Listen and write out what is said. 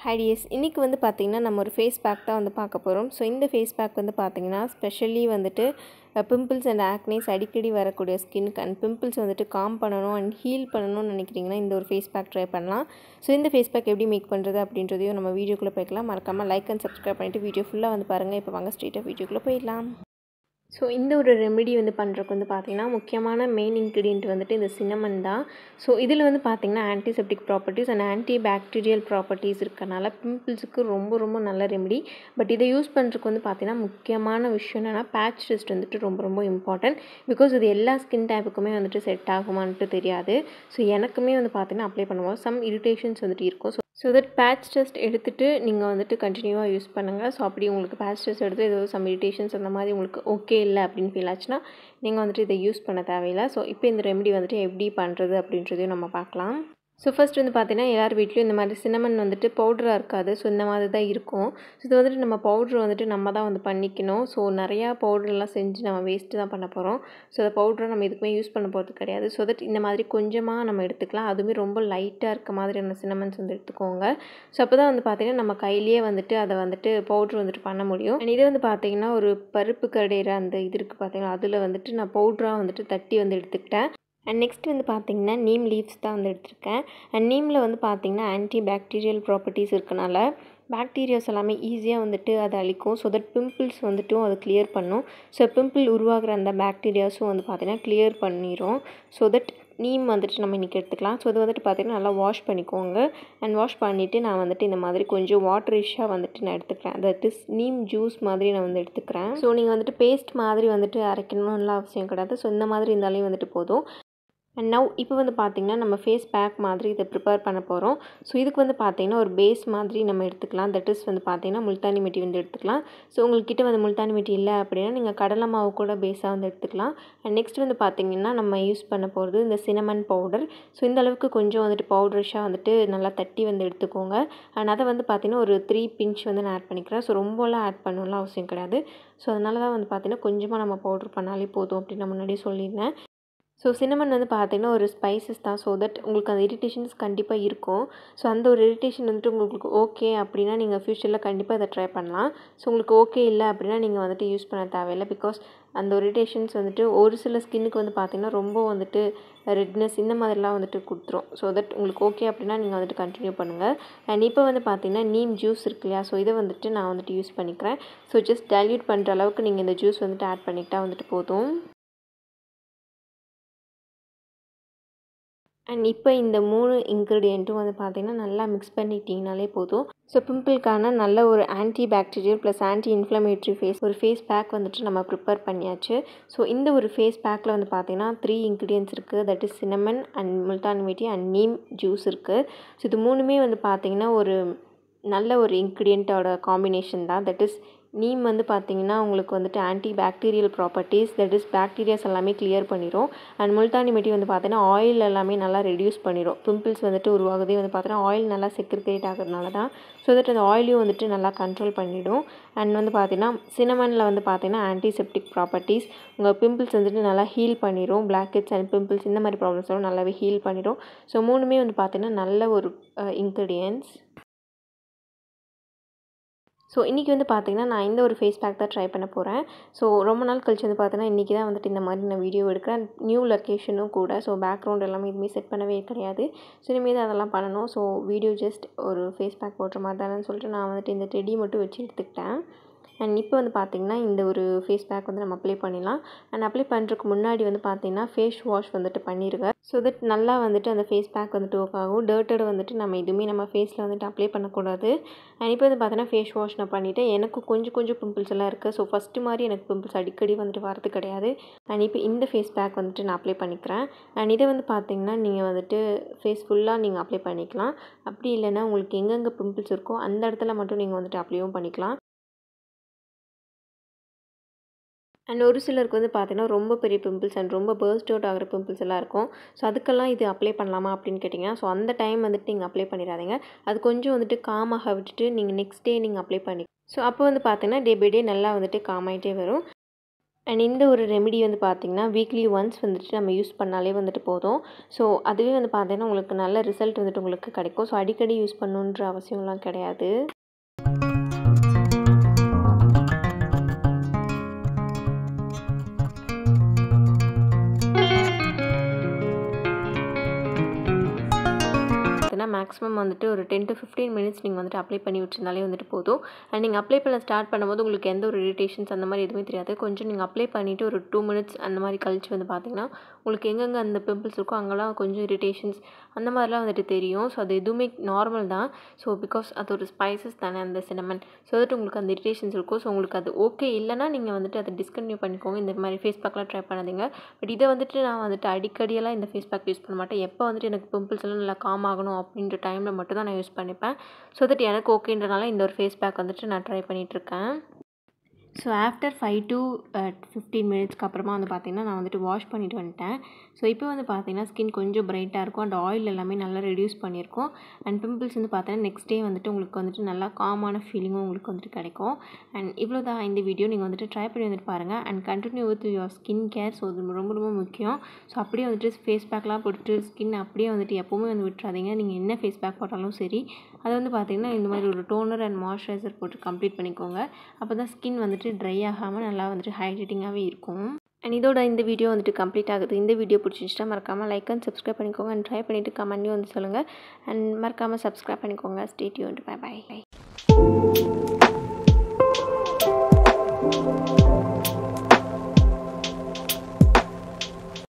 hideous இன்றைக்கி வந்து பார்த்திங்கன்னா நம்ம ஒரு ஃபேஸ் பேக் தான் வந்து பார்க்க போகிறோம் ஸோ இந்த ஃபேஸ் பேக் வந்து பார்த்திங்கன்னா ஸ்பெஷலி வந்துட்டு பிம்பிள்ஸ் அண்ட் ஆக்னேஸ் அடிக்கடி வரக்கூடிய ஸ்கின்க்கு அண்ட் பிம்பிள்ஸ் வந்துட்டு காம் பண்ணணும் அண்ட் ஹீல் பண்ணணும்னு நினைக்கிறீங்கன்னா இந்த ஒரு ஃபேஸ் பேக் ட்ரை பண்ணலாம் ஸோ இந்த ஃபேஸ் பேக் எப்படி மேக் பண்ணுறது அப்படின்றதையும் நம்ம வீடியோக்குள்ளே போய்க்கலாம் மறக்காமல் லைக் அண்ட் சப்ஸ்கிரைப் பண்ணிவிட்டு வீடியோ ஃபுல்லாக வந்து பாருங்கள் இப்போ வாங்க ஸ்ட்ரெயிட்டாக வீடியோக்குள்ளே போயிடலாம் ஸோ இந்த ஒரு ரெமெடி வந்து பண்ணுறதுக்கு வந்து பார்த்திங்கன்னா முக்கியமான மெயின் இன்க்ரீடியன்ட் வந்துட்டு இந்த சின்னமன் தான் ஸோ இதில் வந்து பார்த்திங்கன்னா antiseptic properties and antibacterial properties இருக்கனால பிம்பிள்ஸுக்கு ரொம்ப ரொம்ப நல்ல ரெமெடி பட் இதை யூஸ் பண்ணுறதுக்கு வந்து பார்த்திங்கன்னா முக்கியமான விஷயம் என்னென்னா பேட்ச் டெஸ்ட் வந்துட்டு ரொம்ப ரொம்ப இம்பார்ட்டன்ட் பிகாஸ் இது எல்லா ஸ்கின் டைப்புக்குமே வந்துட்டு செட் ஆகுமான்ட்டு தெரியாது ஸோ எனக்குமே வந்து பார்த்திங்கன்னா அப்ளை பண்ணுவோம் சம் இரிட்டேஷன்ஸ் வந்துட்டு இருக்கும் so so that patch test எடுத்துகிட்டு நீங்கள் வந்துட்டு கண்டினியூவாக யூஸ் பண்ணுங்கள் ஸோ அப்படி உங்களுக்கு பேட்ச் டெஸ்ட் எடுத்து ஏதோ சம் இரிட்டேஷன்ஸ் அந்த மாதிரி உங்களுக்கு ஓகே இல்லை அப்படின்னு ஃபீல் ஆச்சுன்னா நீங்கள் வந்துட்டு இதை யூஸ் பண்ண தேவையில்லை ஸோ இப்போ இந்த ரெமெடி வந்துட்டு எப்படி பண்ணுறது அப்படின்றதையும் நம்ம பார்க்கலாம் ஸோ ஃபஸ்ட் வந்து பார்த்தீங்கன்னா எல்லார் வீட்லேயும் இந்த மாதிரி சின்னமன் வந்துட்டு பவுடராக இருக்காது ஸோ இந்த மாதிரி தான் இருக்கும் ஸோ இது வந்துட்டு நம்ம பவுட்ரு வந்துட்டு நம்ம தான் வந்து பண்ணிக்கணும் ஸோ நிறையா பவுடர்லாம் செஞ்சு நம்ம வேஸ்ட்டு தான் பண்ண போகிறோம் ஸோ அந்த பவுடரை நம்ம எதுக்குமே யூஸ் பண்ண போகிறது கிடையாது ஸோ தட் இந்த மாதிரி கொஞ்சமாக நம்ம எடுத்துக்கலாம் அதுவுமே ரொம்ப லைட்டாக இருக்க மாதிரியான சின்னமன்ஸ் வந்து எடுத்துக்கோங்க ஸோ அப்போ தான் வந்து பார்த்திங்கன்னா நம்ம கையிலேயே வந்துட்டு அதை வந்துட்டு பவுட்ரு வந்துட்டு பண்ண முடியும் அண்ட் இது வந்து பார்த்திங்கன்னா ஒரு பருப்பு கடையிற அந்த இது இருக்குது பார்த்திங்கன்னா அதில் வந்துட்டு நான் பவுட்ராக வந்துட்டு தட்டி வந்து எடுத்துக்கிட்டேன் அண்ட் நெக்ஸ்ட் வந்து பார்த்திங்கன்னா நீம் லீவ்ஸ் தான் வந்து எடுத்திருக்கேன் அண்ட் நீமில் வந்து பார்த்திங்கன்னா ஆன்டி பாக்டீரியல் ப்ராப்பர்ட்டிஸ் இருக்கனால பாக்டீரியாஸ் எல்லாமே ஈஸியாக வந்துட்டு அதை அழிக்கும் ஸோ தட் பிம்பிள்ஸ் வந்துட்டும் அதை கிளியர் பண்ணும் ஸோ பிம்பிள் உருவாகிற அந்த பாக்டீரியாஸும் வந்து பார்த்திங்கன்னா கிளியர் பண்ணிடும் ஸோ தட் நீம் வந்துட்டு நம்ம இன்றைக்கி எடுத்துக்கலாம் ஸோ இது வந்துட்டு பார்த்திங்கன்னா நல்லா வாஷ் பண்ணிக்கோங்க அண்ட் வாஷ் பண்ணிவிட்டு நான் வந்துட்டு இந்த மாதிரி கொஞ்சம் வாட்டரிஷாக வந்துட்டு நான் எடுத்துக்கிறேன் தட் இஸ் நீம் ஜூஸ் மாதிரி நான் வந்து எடுத்துக்கிறேன் ஸோ நீங்கள் வந்துட்டு பேஸ்ட் மாதிரி வந்துட்டு அரைக்கணும்லாம் அவசியம் கிடையாது ஸோ இந்த மாதிரி இருந்தாலே வந்துட்டு போதும் அண்ட் நவ் இப்போ வந்து பார்த்திங்கன்னா நம்ம ஃபேஸ் பேக் மாதிரி இதை ப்ரிப்பேர் பண்ண போகிறோம் ஸோ இதுக்கு வந்து பார்த்திங்கன்னா ஒரு பேஸ் மாதிரி நம்ம எடுத்துக்கலாம் தட் இஸ் வந்து பார்த்திங்கன்னா முல்தானி மெட்டி வந்து எடுத்துக்கலாம் ஸோ உங்கள்கிட்ட வந்து முல்தானி மெட்டி இல்லை அப்படின்னா நீங்கள் கடலை மாவு கூட பேஸாக வந்து எடுத்துக்கலாம் அண்ட் நெக்ஸ்ட் வந்து பார்த்திங்கன்னா நம்ம யூஸ் பண்ண போகிறது இந்த சினமன் பவுடர் ஸோ இந்த அளவுக்கு கொஞ்சம் வந்துட்டு பவுடரிஷாக வந்துட்டு நல்லா தட்டி வந்து எடுத்துக்கோங்க அண்ட் அதை வந்து பார்த்திங்கன்னா ஒரு த்ரீ பிஞ்ச் வந்து நான் ஆட் பண்ணிக்கிறேன் ஸோ ரொம்பலாம் ஆட் பண்ணணும்லாம் அவசியம் கிடையாது ஸோ அதனால தான் வந்து பார்த்திங்கன்னா கொஞ்சமாக நம்ம பவுடர் பண்ணாலே போதும் அப்படின்னு நான் முன்னாடியே சொல்லியிருந்தேன் ஸோ சின்னமன் வந்து பார்த்திங்கன்னா ஒரு ஸ்பைசஸ் தான் ஸோ தட் உங்களுக்கு அந்த இரிட்டேஷன்ஸ் கண்டிப்பாக இருக்கும் ஸோ அந்த ஒரு இரிட்டேஷன் வந்துட்டு உங்களுக்கு ஓகே அப்படின்னா நீங்கள் ஃப்யூச்சரில் கண்டிப்பாக அதை ட்ரை பண்ணலாம் ஸோ உங்களுக்கு ஓகே இல்லை அப்படின்னா நீங்கள் வந்துட்டு யூஸ் பண்ண தேவையில்லை பிகாஸ் அந்த ஒரு இரிட்டேஷன்ஸ் வந்துட்டு ஒரு சில ஸ்கின்னுக்கு வந்து பார்த்திங்கன்னா ரொம்ப வந்துட்டு ரெட்னஸ் இந்த மாதிரிலாம் வந்துட்டு கொடுத்துரும் ஸோ தட் உங்களுக்கு ஓகே அப்படின்னா நீங்கள் வந்துட்டு கண்டினியூ பண்ணுங்கள் அண்ட் இப்போ வந்து பார்த்திங்கன்னா நீம் ஜூஸ் இருக்கு இல்லையா ஸோ இதை வந்துட்டு நான் வந்துட்டு யூஸ் பண்ணிக்கிறேன் ஸோ ஜஸ்ட் டைல்யூட் பண்ணுற அளவுக்கு நீங்கள் இந்த ஜூஸ் வந்துட்டு ஆட் பண்ணிக்கிட்டால் வந்துட்டு போதும் அண்ட் இப்போ இந்த மூணு இன்க்ரீடியண்ட்டும் வந்து பார்த்திங்கன்னா நல்லா மிக்ஸ் பண்ணிட்டீங்கனாலே போதும் ஸோ பிம்பிள்கான நல்ல ஒரு antibacterial plus anti inflammatory face ஒரு ஃபேஸ் பேக் வந்துட்டு நம்ம ப்ரிப்பேர் பண்ணியாச்சு ஸோ இந்த ஒரு ஃபேஸ் பேக்கில் வந்து பார்த்திங்கன்னா த்ரீ இன்க்ரீடியன்ஸ் இருக்குது that is cinnamon and Multan mitti and neem juice இருக்குது ஸோ இது மூணுமே வந்து பார்த்திங்கன்னா ஒரு நல்ல ஒரு இன்க்ரீடியண்ட்டோட காம்பினேஷன் தான் தட் இஸ் நீம் வந்து பார்த்திங்கன்னா உங்களுக்கு வந்துட்டு antibacterial properties that is bacterias எல்லாமே கிளியர் பண்ணிடும் அண்ட் முல்தானி மெட்டி வந்து பார்த்தீங்கன்னா ஆயில் எல்லாமே நல்லா ரெடியூஸ் பண்ணிடும் பிம்பிள்ஸ் வந்துட்டு உருவாகுதே வந்து பார்த்தீங்கன்னா ஆயில் நல்லா செக்ரிகேட் ஆகிறதுனால தான் ஸோ தட் அந்த ஆயிலையும் வந்துட்டு நல்லா கண்ட்ரோல் பண்ணிவிடும் அண்ட் வந்து பார்த்திங்கன்னா சினமனில் வந்து பார்த்திங்கன்னா ஆன்டிசெப்டிக் ப்ராப்பர்ட்டிஸ் உங்கள் பிம்பிள்ஸ் வந்துட்டு நல்லா ஹீல் பண்ணிடும் பிளாக்கெட்ஸ் அண்ட் பிம்பிள்ஸ் இந்த மாதிரி ப்ராப்ளம்ஸ்லாம் நல்லாவே ஹீல் பண்ணிடும் ஸோ மூணுமே வந்து பார்த்திங்கன்னா நல்ல ஒரு இன்க்ரீடியன்ஸ் ஸோ இன்றைக்கி வந்து பார்த்திங்கன்னா நான் இந்த ஒரு ஃபேஸ் பேக் தான் ட்ரை பண்ண போகிறேன் ஸோ ரொம்ப நாள் கழிச்சு வந்து பார்த்தீங்கன்னா இன்றைக்கி தான் வந்துட்டு இந்த மாதிரி நான் வீடியோ எடுக்கிறேன் நியூ லொக்கேஷனும் கூட ஸோ பேக்ரவுண்ட் எல்லாமே எதுவுமே செட் பண்ணவே கிடையாது ஸோ இனிமேல் அதெல்லாம் பண்ணணும் ஸோ வீடியோ ஜஸ்ட் ஒரு ஃபேஸ் பேக் போடுற மாதிரி தானேன்னு சொல்லிட்டு நான் வந்துட்டு இந்த டெடி மட்டும் வச்சு எடுத்துக்கிட்டேன் அண்ட் இப்போ வந்து பார்த்திங்கன்னா இந்த ஒரு ஃபேஸ் பேக் வந்து நம்ம அப்ளை பண்ணிடலாம் அண்ட் அப்ளை பண்ணுறதுக்கு முன்னாடி வந்து பார்த்திங்கன்னா ஃபேஸ் வாஷ் வந்துட்டு பண்ணிடுங்க ஸோ தட் நல்லா வந்துட்டு அந்த ஃபேஸ் பேக் வந்துட்டு ஒர்க் ஆகும் டர்ட்டட் வந்துட்டு நம்ம எதுவுமே நம்ம ஃபேஸில் வந்துட்டு அப்ளை பண்ணக்கூடாது அண்ட் இப்போ வந்து பார்த்தீங்கன்னா ஃபேஸ் வாஷ் நான் பண்ணிவிட்டேன் எனக்கு கொஞ்சம் கொஞ்சம் பிம்பிள்ஸ் எல்லாம் இருக்குது ஸோ ஃபஸ்ட்டு மாதிரி எனக்கு பிம்பிள்ஸ் அடிக்கடி வந்துட்டு வரது கிடையாது அண்ட் இப்போ இந்த ஃபேஸ் பேக் வந்துட்டு நான் அப்ளை பண்ணிக்கிறேன் அண்ட் இதை வந்து பார்த்திங்கன்னா நீங்கள் வந்துட்டு ஃபேஸ் ஃபுல்லாக நீங்கள் அப்ளை பண்ணிக்கலாம் அப்படி இல்லைன்னா உங்களுக்கு எங்கெங்கே பிம்பிள்ஸ் இருக்கோ அந்த இடத்துல மட்டும் நீங்கள் வந்துட்டு அப்ளையும் பண்ணிக்கலாம் அண்ட் ஒரு சிலருக்கு வந்து பார்த்தீங்கன்னா ரொம்ப பெரிய பிம்பிள்ஸ் அண்ட் ரொம்ப பர்ஸ்ட் அவுட் ஆகிற பிம்பிள்ஸ் எல்லாம் இருக்கும் ஸோ அதுக்கெல்லாம் இது அப்ளை பண்ணலாமா அப்படின்னு கேட்டிங்கன்னா ஸோ அந்த டைம் வந்துட்டு நீங்கள் அப்ளை பண்ணிடாதீங்க அது கொஞ்சம் வந்துட்டு காமாக விட்டுட்டு நீங்கள் நெக்ஸ்ட் டே நீங்கள் அப்ளை பண்ணி ஸோ அப்போ வந்து பார்த்தீங்கன்னா டே பை டே நல்லா வந்துட்டு காமாயிட்டே வரும் அண்ட் இந்த ஒரு ரெமெடி வந்து பார்த்திங்கன்னா வீக்லி ஒன்ஸ் வந்துட்டு நம்ம யூஸ் பண்ணாலே வந்துட்டு போதும் ஸோ அதுவே வந்து பார்த்தீங்கன்னா உங்களுக்கு நல்ல ரிசல்ட் வந்துட்டு உங்களுக்கு கிடைக்கும் ஸோ அடிக்கடி யூஸ் பண்ணணுன்ற அவசியம்லாம் கிடையாது பார்த்தீங்கன்னா மேக்ஸிமம் வந்துட்டு ஒரு டென் டு ஃபிஃப்டீன் மினிட்ஸ் நீங்கள் வந்துட்டு அப்ளை பண்ணி வச்சிருந்தாலே வந்துட்டு போதும் அண்ட் நீங்கள் அப்ளை பண்ண ஸ்டார்ட் பண்ணும்போது உங்களுக்கு எந்த ஒரு இரிட்டேஷன்ஸ் அந்த மாதிரி எதுவுமே தெரியாது கொஞ்சம் நீங்கள் அப்ளை பண்ணிவிட்டு ஒரு டூ மினிட்ஸ் அந்த மாதிரி கழிச்சு வந்து பார்த்தீங்கன்னா உங்களுக்கு எங்கெங்கே அந்த பிம்பிள்ஸ் இருக்கோ அங்கெல்லாம் கொஞ்சம் இரிட்டேஷன்ஸ் அந்த மாதிரிலாம் வந்துட்டு தெரியும் ஸோ அது எதுவுமே நார்மல் தான் ஸோ பிகாஸ் அது ஒரு ஸ்பைசஸ் தானே அந்த சினமன் ஸோ வந்துட்டு உங்களுக்கு அந்த இரிட்டேஷன்ஸ் இருக்கும் ஸோ உங்களுக்கு அது ஓகே இல்லைனா நீங்கள் வந்துட்டு அதை டிஸ்கன்டினியூ பண்ணிக்கோங்க இந்த மாதிரி ஃபேஸ் பேக்லாம் ட்ரை பண்ணாதீங்க பட் இதை வந்துட்டு நான் வந்துட்டு அடிக்கடியெல்லாம் இந்த ஃபேஸ் பேக் யூஸ் பண்ண மாட்டேன் எப்போ வந்துட்டு எனக்கு பிம்பிள்ஸ் எல்லாம் நல்லா காம் ஆகணும் அப்படின்ற டைமில் மட்டும் தான் நான் யூஸ் பண்ணிப்பேன் ஸோ தட் எனக்கு ஓகேன்றனால இந்த ஒரு ஃபேஸ் பேக் வந்துட்டு நான் ட்ரை பண்ணிகிட்ருக்கேன் so after five to fifteen மினிட்ஸ்க்கு அப்புறமா வந்து பார்த்திங்கன்னா நான் வந்துட்டு வாஷ் பண்ணிட்டு வந்துட்டேன் ஸோ இப்போ வந்து பார்த்திங்கன்னா ஸ்கின் கொஞ்சம் பிரைட்டாக இருக்கும் அண்ட் ஆயில் எல்லாமே நல்லா ரெடியூஸ் பண்ணியிருக்கோம் அண்ட் பிம்பிள்ஸ் வந்து பார்த்தீங்கன்னா நெக்ஸ்ட் டே வந்துட்டு உங்களுக்கு வந்துட்டு நல்லா காமான ஃபீலிங்கும் உங்களுக்கு வந்துட்டு கிடைக்கும் அண்ட் இவ்வளோ தான் இந்த வீடியோ நீங்கள் வந்துட்டு ட்ரை பண்ணி வந்துட்டு பாருங்கள் and continue with your skin care so அது ரொம்ப ரொம்ப முக்கியம் ஸோ அப்படியே வந்துட்டு ஃபேஸ் பேக்லாம் போட்டுட்டு ஸ்கின் அப்படியே வந்துட்டு எப்போவுமே வந்து விட்டுறாதீங்க நீங்கள் என்ன ஃபேஸ் பேக் போட்டாலும் சரி அதை வந்து பார்த்திங்கன்னா இந்த மாதிரி ஒரு டோனர் அண்ட் மாய்ஸ்சரைசர் போட்டு கம்ப்ளீட் பண்ணிக்கோங்க அப்போ தான் ஸ்கின் வந்துட்டு ட்ரை ஆகாமல் நல்லா வந்துட்டு ஹைட்ரேட்டிங்காகவே இருக்கும் அண்ட் இதோட இந்த வீடியோ வந்துட்டு கம்ப்ளீட் ஆகுது இந்த வீடியோ பிடிச்சிருச்சுன்னா மறக்காமல் லைக் அண்ட் சப்ஸ்கிரைப் பண்ணிக்கோங்க அண்ட் ட்ரை பண்ணிவிட்டு கமெண்ட்லையும் வந்து சொல்லுங்கள் அண்ட் மறக்காமல் சப்ஸ்கிரைப் பண்ணிக்கோங்க ஸ்டேட்யூன் பை பை